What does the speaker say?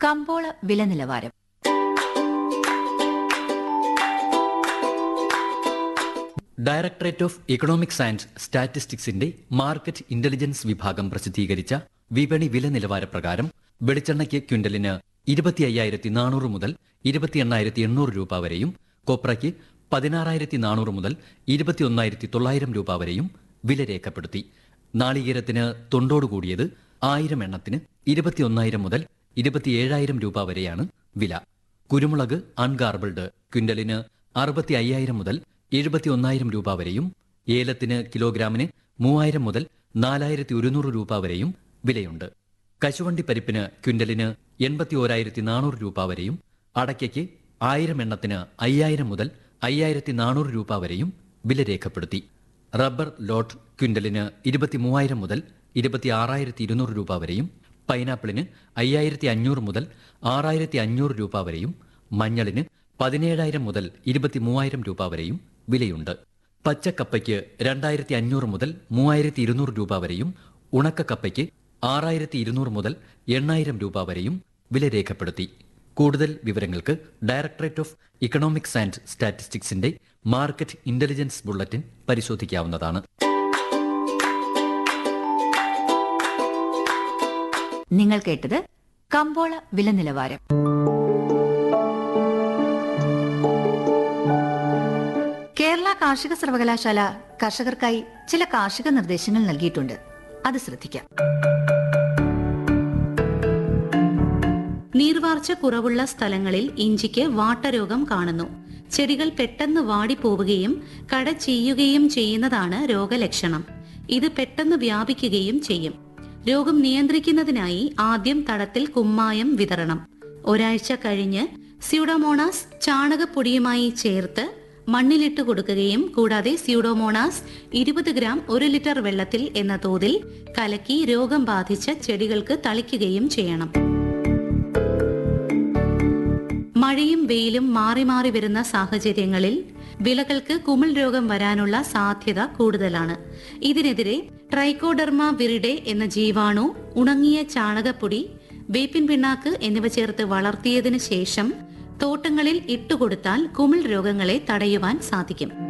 കമ്പോള വില നിലവാരം ഡയറക്ടറേറ്റ് ഓഫ് ഇക്കണോമിക്സ് ആൻഡ് സ്റ്റാറ്റിസ്റ്റിക്സിന്റെ മാർക്കറ്റ് ഇന്റലിജൻസ് വിഭാഗം പ്രസിദ്ധീകരിച്ച വിപണി വില നിലവാര പ്രകാരം വെളിച്ചെണ്ണയ്ക്ക് ക്വിന്റലിന് ഇരുപത്തി അയ്യായിരത്തി നാനൂറ് മുതൽ ഇരുപത്തി എണ്ണായിരത്തി എണ്ണൂറ് രൂപ വരെയും കൊപ്രയ്ക്ക് പതിനാറായിരത്തി നാനൂറ് മുതൽ ഇരുപത്തി ഒന്നായിരത്തി തൊള്ളായിരം രൂപ വരെയും വില രേഖപ്പെടുത്തി നാളികേരത്തിന് തൊണ്ടോട് കൂടിയത് ആയിരം എണ്ണത്തിന് ഇരുപത്തിയൊന്നായിരം മുതൽ ഇരുപത്തിയേഴായിരം രൂപ വരെയാണ് വില കുരുമുളക് അൺഗാർബിൾഡ് ക്വിന്റലിന് അറുപത്തി അയ്യായിരം മുതൽ എഴുപത്തി ഒന്നായിരം രൂപ വരെയും ഏലത്തിന് കിലോഗ്രാമിന് മൂവായിരം മുതൽ നാലായിരത്തി ഒരുന്നൂറ് രൂപ വരെയും വിലയുണ്ട് കശുവണ്ടി പരിപ്പിന് ക്വിന്റലിന് എൺപത്തി ഓരായിരത്തി നാനൂറ് രൂപ വരെയും അടയ്ക്കയ്ക്ക് ആയിരം എണ്ണത്തിന് അയ്യായിരം മുതൽ അയ്യായിരത്തി നാനൂറ് രൂപ വരെയും വില രേഖപ്പെടുത്തി റബ്ബർ ലോട്ട് ക്വിന്റലിന് ഇരുപത്തി മൂവായിരം മുതൽ ഇരുപത്തി ആറായിരത്തി ഇരുന്നൂറ് രൂപ വരെയും പൈനാപ്പിളിന് അയ്യായിരത്തി അഞ്ഞൂറ് മുതൽ ആറായിരത്തി അഞ്ഞൂറ് രൂപ വരെയും മഞ്ഞളിന് പതിനേഴായിരം മുതൽ ഇരുപത്തി മൂവായിരം രൂപ വരെയും വിലയുണ്ട് പച്ചക്കപ്പയ്ക്ക് രണ്ടായിരത്തി അഞ്ഞൂറ് മുതൽ മൂവായിരത്തി ഇരുന്നൂറ് രൂപ വരെയും ഉണക്കക്കപ്പയ്ക്ക് ആറായിരത്തി ഇരുന്നൂറ് മുതൽ എണ്ണായിരം രൂപ വരെയും വില രേഖപ്പെടുത്തി കൂടുതൽ വിവരങ്ങൾക്ക് ഡയറക്ടറേറ്റ് ഓഫ് ഇക്കണോമിക്സ് ആൻഡ് സ്റ്റാറ്റിസ്റ്റിക്സിന്റെ മാർക്കറ്റ് ഇന്റലിജൻസ് ബുള്ളറ്റിൻ പരിശോധിക്കാവുന്നതാണ് നിങ്ങൾ കേട്ടത് കമ്പോള വില നിലവാരം കേരള കാർഷിക സർവകലാശാല കർഷകർക്കായി ചില കാർഷിക നിർദ്ദേശങ്ങൾ നൽകിയിട്ടുണ്ട് അത് ശ്രദ്ധിക്കാം നീർവാർച്ച കുറവുള്ള സ്ഥലങ്ങളിൽ ഇഞ്ചിക്ക് വാട്ടരോഗം കാണുന്നു ചെടികൾ പെട്ടെന്ന് വാടിപ്പോവുകയും കട ചെയ്യുകയും ചെയ്യുന്നതാണ് രോഗലക്ഷണം ഇത് പെട്ടെന്ന് വ്യാപിക്കുകയും ചെയ്യും രോഗം നിയന്ത്രിക്കുന്നതിനായി ആദ്യം തടത്തിൽ കുമ്മായം വിതറണം ഒരാഴ്ച കഴിഞ്ഞ് സ്യൂഡോമോണാസ് ചാണകപ്പൊടിയുമായി ചേർത്ത് മണ്ണിലിട്ട് കൊടുക്കുകയും കൂടാതെ സ്യൂഡോമോണാസ് ഇരുപത് ഗ്രാം ഒരു ലിറ്റർ വെള്ളത്തിൽ എന്ന തോതിൽ കലക്കി രോഗം ബാധിച്ച ചെടികൾക്ക് തളിക്കുകയും ചെയ്യണം മഴയും വെയിലും മാറി മാറി വരുന്ന സാഹചര്യങ്ങളിൽ വിളകൾക്ക് കുമിൾ രോഗം വരാനുള്ള സാധ്യത കൂടുതലാണ് ഇതിനെതിരെ ട്രൈക്കോഡർമ വിറിഡെ എന്ന ജീവാണു ഉണങ്ങിയ ചാണകപ്പൊടി വേപ്പിൻ പിണ്ണാക്ക് എന്നിവ ചേർത്ത് വളർത്തിയതിനു ശേഷം തോട്ടങ്ങളിൽ ഇട്ടുകൊടുത്താൽ കുമിൾ രോഗങ്ങളെ തടയുവാൻ സാധിക്കും